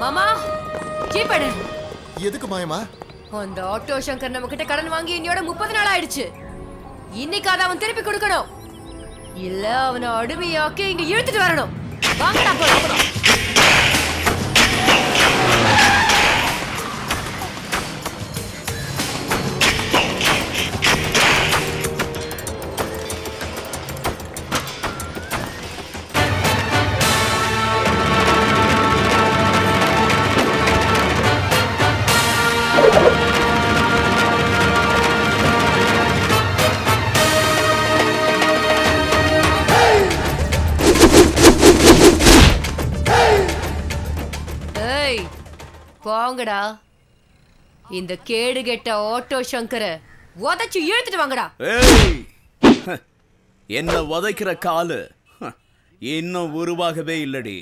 மாமா ஜீப்படு எதுக்கு மாயமா அந்த ஆட்டோ சங்கர் நம்ம கிட்ட கடன் வாங்கி இன்னையோட முப்பது நாள் ஆயிடுச்சு இன்னைக்கு அதை அவன் திருப்பி கொடுக்கணும் இல்ல அவனை அடிமையாக்கி இங்க இழுத்துட்டு வரணும் வாங்கடா போலாம் ஏய் போங்கடா இந்த கேடு கெட்ட ஆட்டோ சங்கர உதச்சு இழுத்துட்டு வாங்கடா ஏய் ஹ, என்ன உதைக்கிற காலு ஹ, இன்னும் உருவாகவே இல்லடி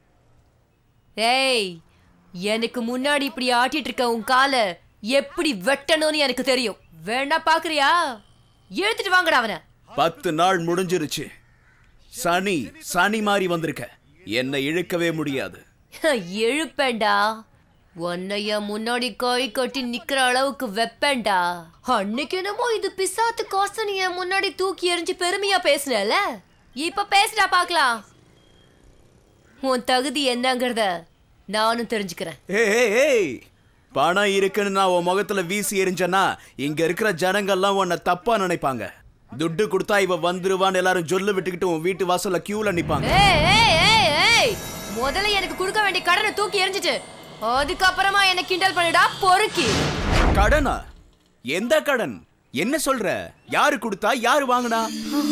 ஏய் எனக்கு முன்னாடி இப்படி ஆட்டிட்டு இருக்க உன் காலை எப்படி வெட்டணும்னு எனக்கு தெரியும் வேணா பாக்குறியா இழுத்துட்டு வாங்கடா அவனை பத்து நாள் முடிஞ்சிருச்சு சனி சனி மாதிரி வந்திருக்க என்னை இழுக்கவே முடியாது இழுப்பேன்டா உன்னைய முன்னாடி கை கட்டி நிக்கிற அளவுக்கு வெப்பேன்டா அன்னைக்கு என்னமோ இது பிசாத்து காசு நீ என் முன்னாடி தூக்கி எறிஞ்சு பெருமையா பேசுனல இப்ப பேசுடா பாக்கலாம் உன் தகுதி என்னங்கறத நானும் தெரிஞ்சுக்கிறேன் ஏய் ஏய், ஏய் பணம் இருக்குன்னு நான் உன் முகத்துல வீசி எரிஞ்சேன்னா இங்க இருக்கிற ஜனங்கள்லாம் உன்னை தப்பா நினைப்பாங்க துட்டு கொடுத்தா இவ வந்துருவான்னு எல்லாரும் சொல்லு விட்டுக்கிட்டு உன் வீட்டு வாசல்ல கியூல நிப்பாங்க ஏய் ஏய் ஏய் ஏய் முதல்ல எனக்கு கொடுக்க வேண்டிய கடனை தூக்கி எறிஞ்சிட்டு அதுக்கப்புறமா என்ன கிண்டல் பண்ணுடா பொறுக்கி கடனா எந்த கடன் என்ன சொல்ற யாரு கொடுத்தா யாரு வாங்குனா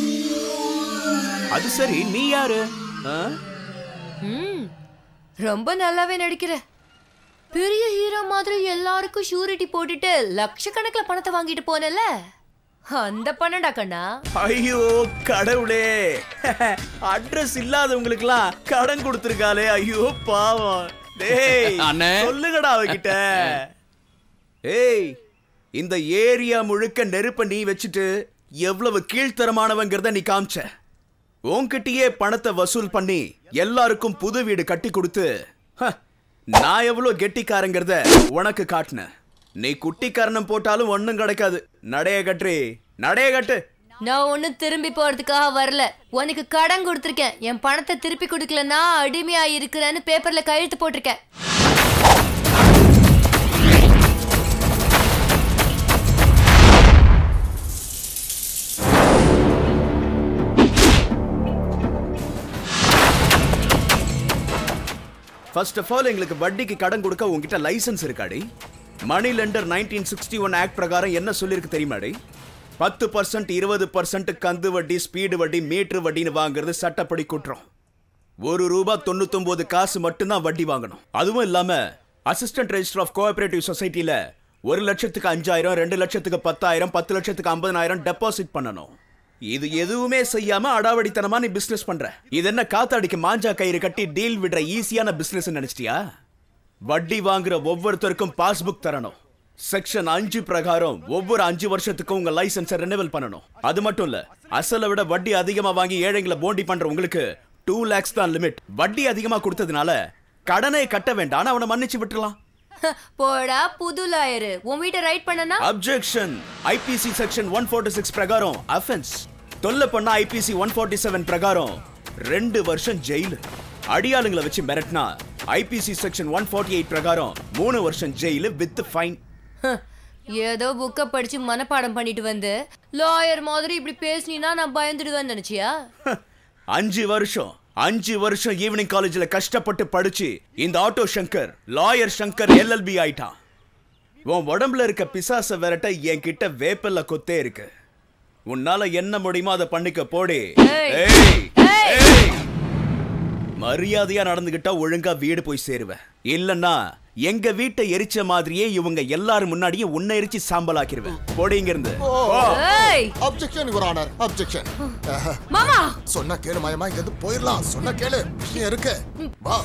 அது சரி நீ யாரு ஆ? ம் ரொம்ப நல்லாவே நடிக்கிற பெரிய ஹீரோ மாதிரி எல்லாருக்கும் ஷூரிட்டி போட்டுட்டு லட்சக்கணக்கில் பணத்தை வாங்கிட்டு போனல அந்த பணம்டா கண்ணா ஐயோ கடவுளே அட்ரஸ் இல்லாதவங்களுக்குலாம் கடன் கொடுத்திருக்காளே ஐயோ பாவம் டேய் அண்ணே. சொல்லுங்கடா அவகிட்ட ஏய் இந்த ஏரியா முழுக்க நெருப்ப நீ வச்சுட்டு எவ்வளவு கீழ்த்தரமானவங்கிறத நீ காமிச்ச உன்கிட்டயே பணத்தை வசூல் பண்ணி எல்லாருக்கும் புது வீடு கட்டி கொடுத்து ஹ, நான் எவ்வளவு கெட்டிக்காரங்கிறத உனக்கு காட்டினேன் நீ குட்டிக்காரணம் போட்டாலும் ஒண்ணும் கிடைக்காது நடைய கட்டுறி நடைய கட்டு நான் ஒன்றும் திரும்பி போறதுக்காக வரல உனக்கு கடன் கொடுத்துருக்கேன் என் பணத்தை திருப்பி கொடுக்கலன்னா அடிமையா இருக்கிறேன்னு பேப்பர்ல கையெழுத்து போட்டிருக்கேன் ஃபர்ஸ்ட் ஆஃப் ஆல் எங்களுக்கு வட்டிக்கு கடன் கொடுக்க உங்ககிட்ட லைசென்ஸ் இருக்காடி money lender nineteen sixty one act பிரகாரம் என்ன சொல்லியிருக்கு தெரியுமாடி பத்து பர்சன்ட் இருபது பர்சன்ட் கந்து வட்டி ஸ்பீடு வட்டி மீட்டர் வட்டின்னு வாங்குறது சட்டப்படி குற்றம் ஒரு ரூபா தொண்ணூத்தொன்பது காசு மட்டும்தான் வட்டி வாங்கணும் அதுவும் இல்லாம அசிஸ்டன்ட் ரெஜிஸ்டர் ஆஃப் கோஆபரேட்டிவ் சொசைட்டில ஒரு லட்சத்துக்கு அஞ்சாயிரம் ரெண்டு லட்சத்துக்கு பத்தாயிரம் பத்து லட்சத்துக்கு ஐம்பதனாயிரம் டெபாசிட் பண்ணணும் இது எதுவுமே செய்யாம அடாவடித்தனமா நீ பிசினஸ் பண்ற இது என்ன காத்தாடிக்கு மாஞ்சா கயிறு கட்டி டீல் விடுற ஈஸியான பிசினஸ் நினைச்சிட்டியா வட்டி வாங்குற ஒவ்வொருத்தருக்கும் பாஸ்புக் தரணும் செக்ஷன் அஞ்சு பிரகாரம் ஒவ்வொரு அஞ்சு வருஷத்துக்கும் உங்க லைசன்ஸை ரெனிவல் பண்ணணும் அது மட்டும் இல்ல அசலை விட வட்டி அதிகமா வாங்கி ஏழைங்களை போண்டி பண்ற உங்களுக்கு டூ லேக்ஸ் தான் லிமிட் வட்டி அதிகமா கொடுத்ததுனால கடனை கட்ட வேண்டாம் அவனை மன்னிச்சு விட்டுறலாம் போடா புது லாயரு உன் வீட்டை ரைட் பண்ணனா objection IPC section one forty six பிரகாரம் அஃபென்ஸ் தொல்லை பண்ண ஐபிசி ஒன் ஃபார்ட்டி செவன் பிரகாரம் ரெண்டு வருஷம் ஜெயிலு அடியாளுங்களை வச்சு மிரட்டினா IPC section one forty eight பிரகாரம் மூணு வருஷம் ஜெயிலு வித் ஃபைன் ஹ், ஏதோ புக்கை படிச்சு மனப்பாடம் பண்ணிட்டு வந்து லாயர் மாதிரி இப்படி பேசுனீன்னா நான் பயந்துடுவேன்னு நினைச்சியா அஞ்சு வருஷம் அஞ்சு வருஷம் ஈவினிங் காலேஜ்ல கஷ்டப்பட்டு படிச்சு இந்த auto Shankar lawyer Shankar LLB ஆயிட்டான் உன் உடம்புல இருக்க பிசாச விரட்ட என்கிட்ட வேப்பல்ல கொத்தே இருக்கு உன்னால என்ன முடியுமோ அதை பண்ணிக்க போடி ஏய். ஏய் ஏய். ஏய் மரியாதையா நடந்துகிட்டா ஒழுங்கா வீடு போய் சேருவேன் இல்லன்னா எங்க வீட்டை எரிச்ச மாதிரியே இவங்க எல்லாரும் முன்னாடியும் உன்னை எரிச்சு சாம்பலாக்கிருவேன் போடிங்க இருந்து ஏய் அப்ஜெக்ஷன் யுவர் ஆனர் அப்ஜெக்ஷன் மாமா சொன்னா கேளு மாயமா இங்க இருந்து போயிடலாம் சொன்னா கேளு விஷயம் இருக்கு வா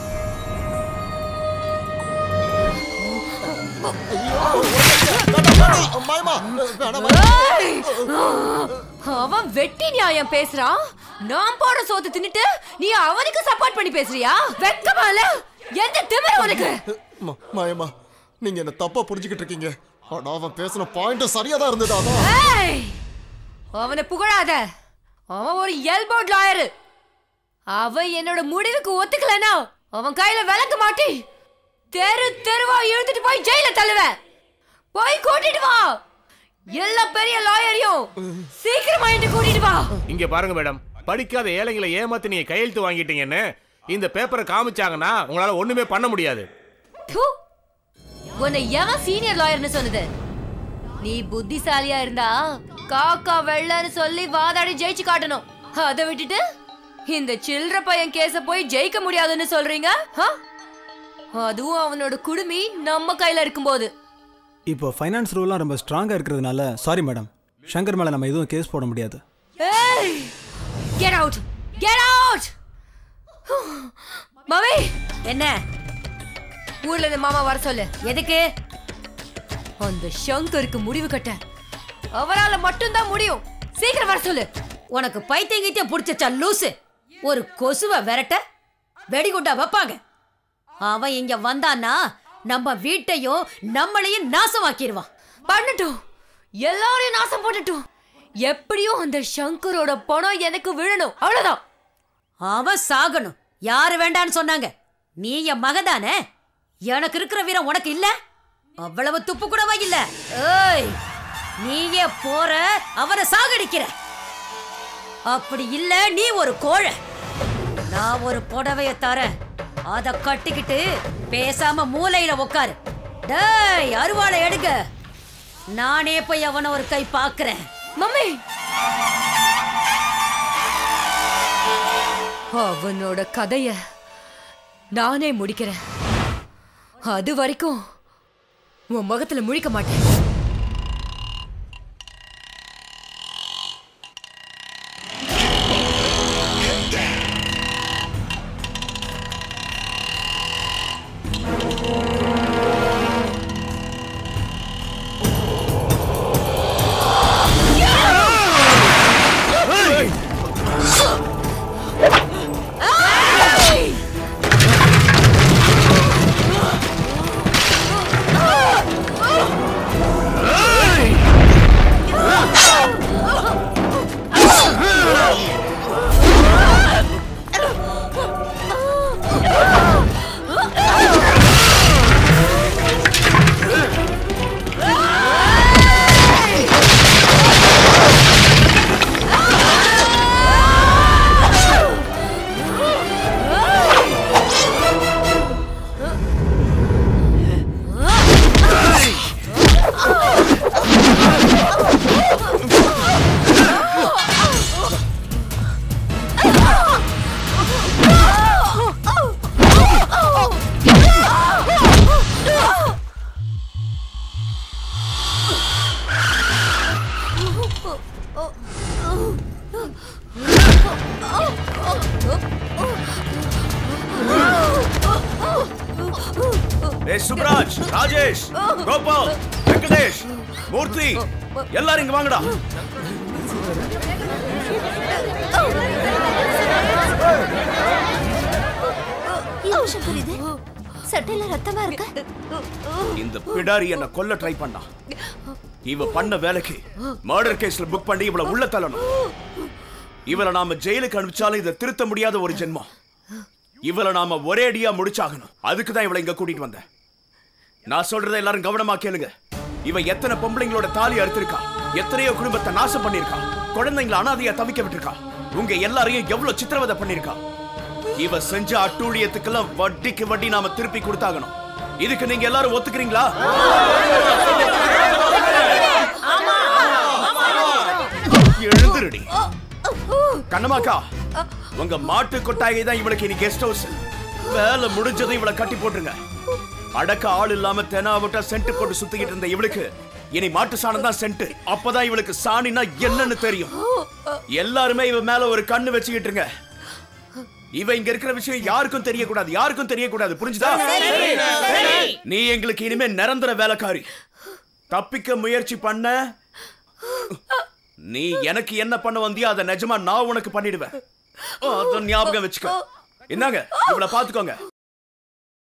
ஐயோ, வேண்டாம், வேண்டாம், மாயமா வேணாம் மாயமா. ஏய்! அவன் வெட்டி நியாயம் பேசுறான் நான் போட சோத்து தின்னுட்டு நீ அவனுக்கு சப்போர்ட் பண்ணி பேசுறியா வெக்கமால எந்த திமிரு உனக்கு ம- மாயம்மா நீங்க என்ன தப்பா புரிஞ்சுக்கிட்டு இருக்கீங்க ஆனா அவன் பேசின பாயிண்ட் சரியா தான் இருந்தது அதான் ஏய்! அவனை புகழாத அவன் ஒரு எல்போர்ட் லாயர் அவன் என்னோட முடிவுக்கு ஒத்துக்கலனா அவன் கையில விளக்க மாட்டி தெரு தெருவா இழுத்துட்டு போய் ஜெயில தள்ளுவேன் போய் கூட்டிட்டு வா எல்லா பெரிய லாயரையும் சீக்கிரமா என்கிட்ட கூட்டிட்டு வா இங்க பாருங்க மேடம் படிக்காத ஏழைங்களை ஏமாத்தி நீங்க கையெழுத்து வாங்கிட்டீங்கன்னு இந்த பேப்பரை காமிச்சாங்கன்னா உங்களால ஒண்ணுமே பண்ண முடியாது ப்பு! உன்னை எவன் சீனியர் லாயர்னு சொன்னது நீ புத்திசாலியா இருந்தா காக்கா வெள்ளன்னு சொல்லி வாதாடி ஜெயிச்சு காட்டணும் அதை விட்டுட்டு இந்த சில்லற பையன் கேஸ போய் ஜெயிக்க முடியாதுன்னு சொல்றீங்க ஆ? அதுவும் அவனோட குடுமி நம்ம கையில இருக்கும்போது இப்போ ஃபைனான்ஸ் ரூல்லாம் ரொம்ப ஸ்ட்ராங்காக இருக்கிறதுனால சாரி மேடம் சங்கர் மேலே நம்ம எதுவும் கேஸ் போட முடியாது ஏய் get out get out mummy என்ன ஊர்ல இருந்து மாமா வர சொல்லு எதுக்கு அந்த சங்கருக்கு முடிவு கட்ட அவரால மட்டும்தான் முடியும் சீக்கிரம் வர சொல்லு உனக்கு பைத்தியம் கீத்தியம் பிடிச்சச்சா லூசு ஒரு கொசுவை விரட்ட வெடிகுண்டா வைப்பாங்க அவன் இங்க வந்தான்னா நம்ம வீட்டையும் நம்மளையும் நாசமாக்கிடுவான் பண்ணட்டும் எல்லாரையும் நாசம் போட்டுட்டும் எப்படியும் அந்த சங்கரோட பணம் எனக்கு விழணும் அவ்வளவுதான் அவன் சாகணும் யாரு வேண்டான்னு சொன்னாங்க நீ என் மகதானே எனக்கு இருக்கிற வீரம் உனக்கு இல்ல அவ்வளவு துப்பு கூடவா இல்ல ஏய் நீயே போற அவனை சாகடிக்கிற அப்படி இல்ல நீ ஒரு கோழை நான் ஒரு புடவைய தரேன் அத கட்டிக்கிட்டு பேசாம மூலையில உட்காரு டேய் அருவாளை எடுங்க நானே போய் அவனை ஒரு கை பாக்குறேன் மம்மி அவனோட கதைய நானே முடிக்கிறேன் அது வரைக்கும் உன் முகத்துல முழிக்க மாட்டேன் ஏய் சுப்ராஜ் ராஜேஷ் கோபால் வெங்கடேஷ் மூர்த்தி எல்லாரும் இங்க வாங்கடா என்ன சங்கர் இது சட்டையில ரத்தமா இருக்கு இந்த பிடாரி என்ன கொல்ல ட்ரை பண்ணான் இவ பண்ண வேலைக்கு மர்டர் கேஸ்ல புக் பண்ணி இவள உள்ள தள்ளணும் இவள நாம ஜெயிலுக்கு அனுப்பிச்சாலும் இதை திருத்த முடியாத ஒரு ஜென்மம் இவள நாம ஒரே அடியா முடிச்சாகணும் அதுக்கு தான் இவளை இங்க கூட்டிட்டு வந்தேன் நான் சொல்றதை எல்லாரும் கவனமா கேளுங்க இவ எத்தனை பொம்பளைங்களோட தாலி அறுத்திருக்கா எத்தனையோ குடும்பத்தை நாசம் பண்ணிருக்கா குழந்தைங்களை அனாதையா தவிக்க விட்டுருக்கா உங்க எல்லாரையும் எவ்வளவு சித்திரவதை பண்ணிருக்கா இவ செஞ்ச அட்டூழியத்துக்கெல்லாம் வட்டிக்கு வட்டி நாம திருப்பி கொடுத்தாகணும் இதுக்கு நீங்க எல்லாரும் ஒத்துக்கிறீங்களா எழுந்துருடி கண்ணமாக்கா உங்க மாட்டு கொட்டாயை தான் இவளுக்கு இனி கெஸ்ட் ஹவுஸ் வேலை முடிஞ்சதும் இவளை கட்டி போட்டுருங்க அடக்க ஆள் இல்லாம தெனாவட்டா சென்ட் போட்டு சுத்திக்கிட்டு இருந்த இவளுக்கு இனி மாட்டு சாணம் தான் சென்ட் அப்பதான் இவளுக்கு சாணினா என்னன்னு தெரியும் எல்லாருமே இவ மேல ஒரு கண்ணு வச்சுக்கிட்டு இருங்க இவ இங்க இருக்கிற விஷயம் யாருக்கும் தெரியக்கூடாது யாருக்கும் தெரியக்கூடாது புரிஞ்சுதா நீ எங்களுக்கு இனிமே நிரந்தர வேலைக்காரி தப்பிக்க முயற்சி பண்ண நீ எனக்கு என்ன பண்ண வந்தியோ அதை நிஜமா நான் உனக்கு பண்ணிடுவேன் அத ஞாபகம் வச்சுக்க என்னங்க இவளை பாத்துக்கோங்க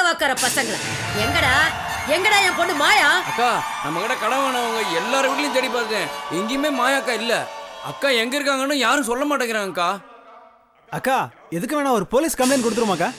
பாவாக்கார பசங்கள எங்கடா எங்கடா என் பொண்ணு மாயா அக்கா நம்ம கிட்ட கடன் வாங்கினவங்க எல்லார் வீட்லயும் தேடி பார்த்தேன் எங்கேயுமே மாயாக்கா இல்ல அக்கா எங்க இருக்காங்கன்னு யாரும் சொல்ல மாட்டேங்கிறாங்கக்கா அக்கா எதுக்கு வேணா ஒரு போலீஸ் கம்ப்ளைண்ட் கொடுத்துருமாக்கா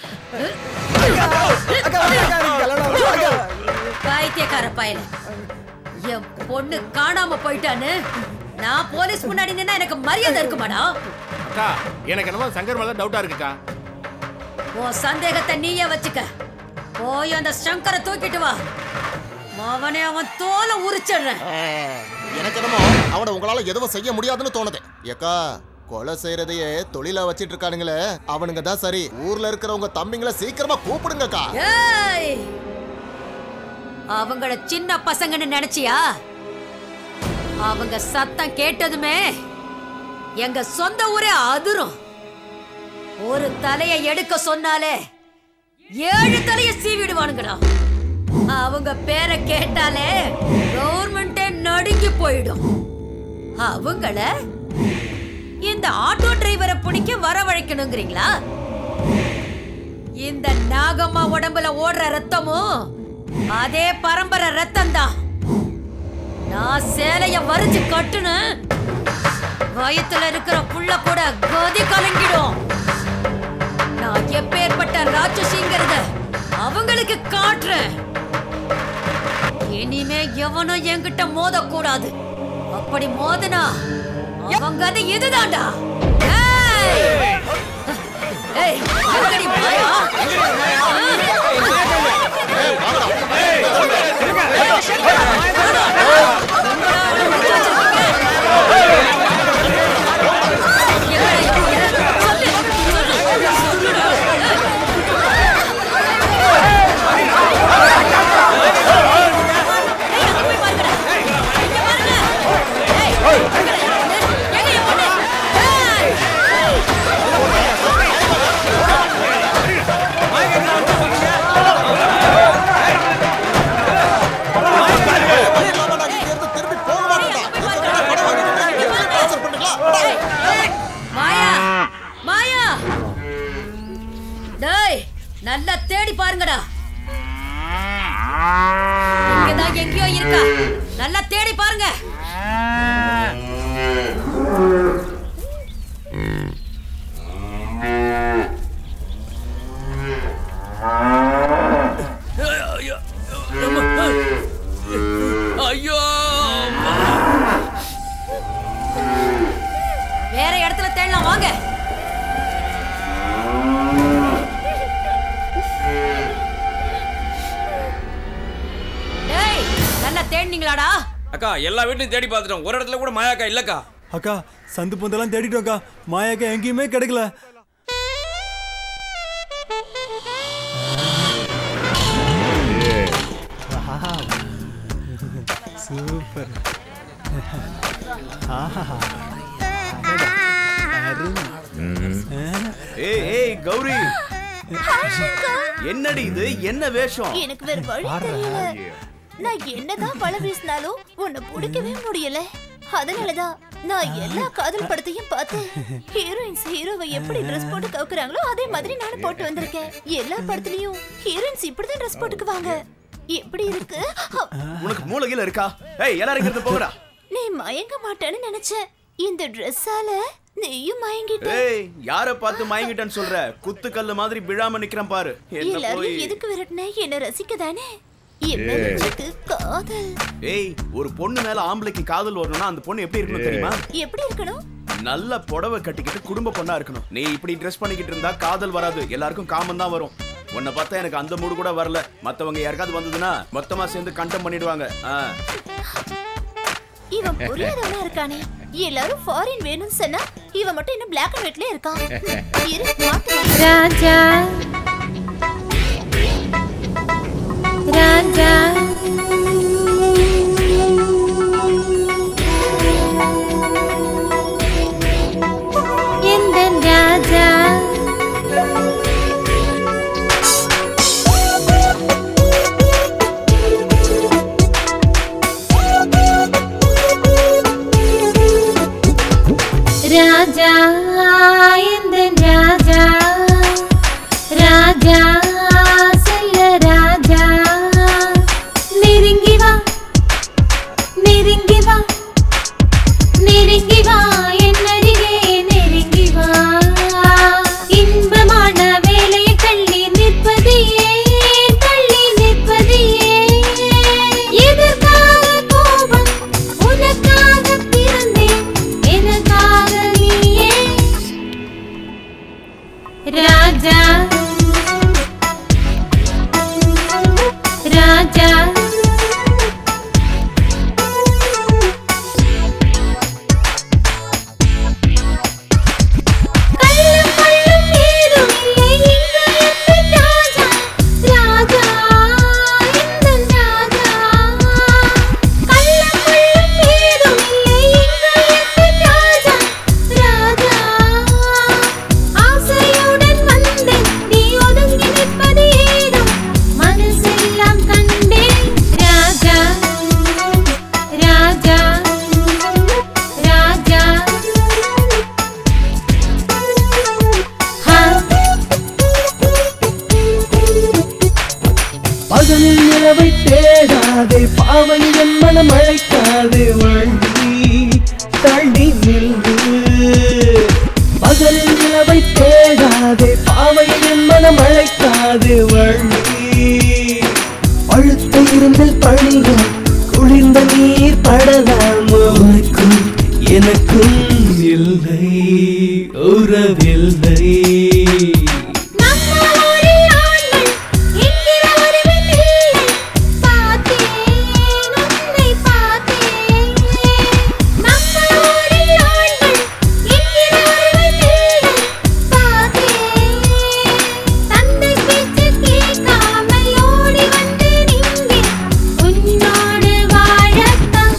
பைத்தியக்கார பயல என் பொண்ணு காணாம போயிட்டான்னு நான் போலீஸ் முன்னாடி நின்னா எனக்கு மரியாதை இருக்குமாடா அக்கா எனக்கு என்னமோ சங்கர் மேல டவுட்டா இருக்குக்கா உன் சந்தேகத்தை நீயே வச்சுக்க போய் அந்த சங்கரை தூக்கிட்டு வா அவனே அவன் தோலை உரிச்சிடுறேன் எனக்கு என்னமோ அவனை உங்களால எதுவும் செய்ய முடியாதுன்னு தோணுது ஏக்கா கொலை செய்யறதையே தொழிலா வச்சிட்டு இருக்கானுங்களே அவனுங்க தான் சரி ஊர்ல இருக்கிறவங்க தம்பிங்களை சீக்கிரமா கூப்பிடுங்கக்கா ஏய் அவங்கள சின்ன பசங்கன்னு நினைச்சியா அவங்க சத்தம் கேட்டதுமே எங்க சொந்த ஊரே அதிரும் ஒரு தலைய எடுக்க சொன்னாலே ஏழு தலைய சீவிடுவானுங்கடா அவங்க பேரை கேட்டாலே கவர்மெண்டே நடுங்கி போயிடும் அவங்கள இந்த ஆட்டோ டிரைவரை பிடிக்க வரவழைக்கணுங்கிறீங்களா இந்த நாகம்மா உடம்புல ஓடுற ரத்தமும் அதே பரம்பரை ரத்தம் தான் நான் சேலைய வரிச்சு கட்டுன வயத்துல இருக்கிற புள்ள கூட கதி கலங்கிடும் நான் எப்பேற்பட்ட ராட்சசிங்கிறத அவங்களுக்கு காட்டுறேன் இனிமே எவனும் என்கிட்ட மோதக்கூடாது அப்படி மோதுனா அவங்க அது இதுதான்டா ஏய்! ஏய், எங்கடி மாயா? இல்லாம நாங்க இங்க இருந்து திரும்பி போக மாட்டோம்டா. எங்ககிட்ட கடன் வாங்கிட்டு இங்க இருந்து transfer பண்ணுங்களா? மாயா மாயா டேய் நல்லா தேடி பாருங்கடா இங்கதான் எங்கேயோ இருக்கா நல்லா தேடி பாருங்க ஐயோ வேற இடத்துல தேடலாம் வாங்க டேய் நல்லா தேடினீங்களாடா அக்கா எல்லா வீட்லயும் தேடி பார்த்துட்டோம் ஒரு இடத்துல கூட மாயாக்கா இல்லக்கா அக்கா சந்து பொந்தெல்லாம் தேடிட்டோம்க்கா மாயாக்கா எங்கேயுமே கிடைக்கல சூப்பர் ஏய் ஏய் கௌரி என்னடி இது என்ன வேஷம் எனக்கு வேற வழி தெரியல நான் என்னதான் வலை வீசினாலும் உன்னை பிடிக்கவே முடியல அதனாலதான் நான் எல்லா காதல் படத்தையும் பார்த்தேன் ஹீரோயின்ஸ் ஹீரோவை எப்படி ட்ரெஸ் போட்டு கவுக்குறாங்களோ அதே மாதிரி நானும் போட்டு வந்திருக்கேன் எல்லா படத்துலயும் ஹீரோயின்ஸ் இப்படிதான் ட்ரெஸ் போட்டுக்குவாங்க எப்படி இருக்கு அ- உனக்கு மூளையில இருக்கா ஏய் எல்லாரும் இங்க இருந்து போங்கடா நீ மயங்க மாட்டேன்னு நினைச்சேன் இந்த ட்ரெஸ்ஸால நீயும் மயங்கிட்ட ஏய் யார பார்த்து மயங்கிட்டேன்னு சொல்ற குத்து கல்லு மாதிரி விழாம நிக்கிறேன் பாரு என்ன போய் எல்லாரும் எதுக்கு விரட்டின என்ன ரசிக்க தானே என்ன உனக்கு காதல் ஏய் ஒரு பொண்ணு மேல ஆம்பளைக்கு காதல் வரணும்னா அந்த பொண்ணு எப்படி இருக்கணும் தெரியுமா எப்படி இருக்கணும் நல்ல புடவை கட்டிக்கிட்டு குடும்ப பொண்ணா இருக்கணும் நீ இப்படி ட்ரெஸ் பண்ணிக்கிட்டு இருந்தா காதல் வராது எல்லாருக்கும் காமம் தான் வரும் உன்னை பார்த்தா எனக்கு அந்த மூடு கூட வரல மத்தவங்க யாருக்காவது வந்ததுன்னா மொத்தமா சேர்ந்து கண்டம் பண்ணிடுவாங்க ஆ. இவன் புரியாதவனா இருக்கானே எல்லாரும் ஃபாரின் வேணும்னு சொன்னா இவன் மட்டும் இன்னும் பிளாக் அண்ட் ஒயிட்ல இருக்கான் இரு மாத்துறேன். ராஜா ராஜா எந்த ராஜா ராஜா எந்த ராஜா பகலில் நிலவை தேடாதே பாவையின் மனம் அழைக்காதே வண்டி தள்ளி நின்று பகலில் நிலவை தேடாதே பாவையின் மனம் அழைக்காதே வண்டி பழுத்த இருந்தில் பணிக குளிர்ந்த நீர் படலாம் உனக்கும் எனக்கும் இல்லை உறவில்லை நம்ம ஊரில் ஆண்கள் என்கிற ஒருவன் இல்லை. பார்த்தேன், உன்னை பார்த்தேன். நம்ம ஊரில் ஆண்கள் என்கிற ஒருவன் இல்லை. பார்த்தேன். தந்தை பேச்சு கேட்காமல் ஓடி வந்தேன் இங்கே. உன்னோடு வாழத்தான்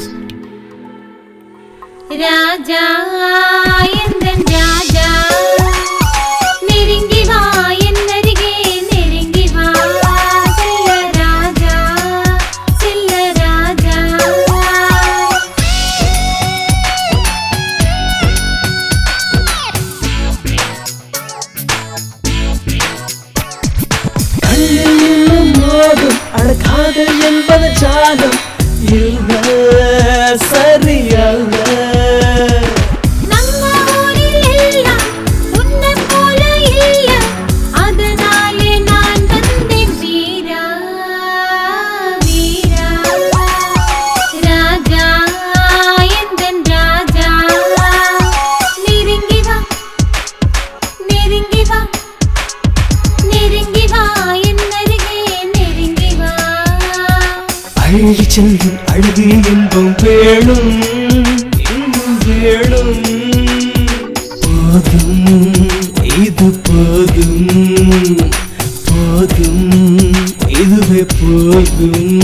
ராஜா எந்தன் ராஜா நெருங்கி வா என் அருகே நெருங்கி வா செல்ல ராஜா செல்ல ராஜா கண்ணில் இன்னும் மோதும் அழகாதல் என்பது ஜாலம் இல்ல சரியல்ல நம்ம ஊரில் எல்லாம் உன்னை போல இல்ல அதனாலே நான் வந்தேன் வீரா வீரா ராஜா எந்தன் ராஜா நெருங்கி வா நெருங்கி வா நெருங்கி வா என் அருகே நெருங்கி வா அழகி செல்லும் அழகு இன்பம் வேணும் இன்னும் வேணும் போதும் இது போதும் போதும் இதுவே போதும்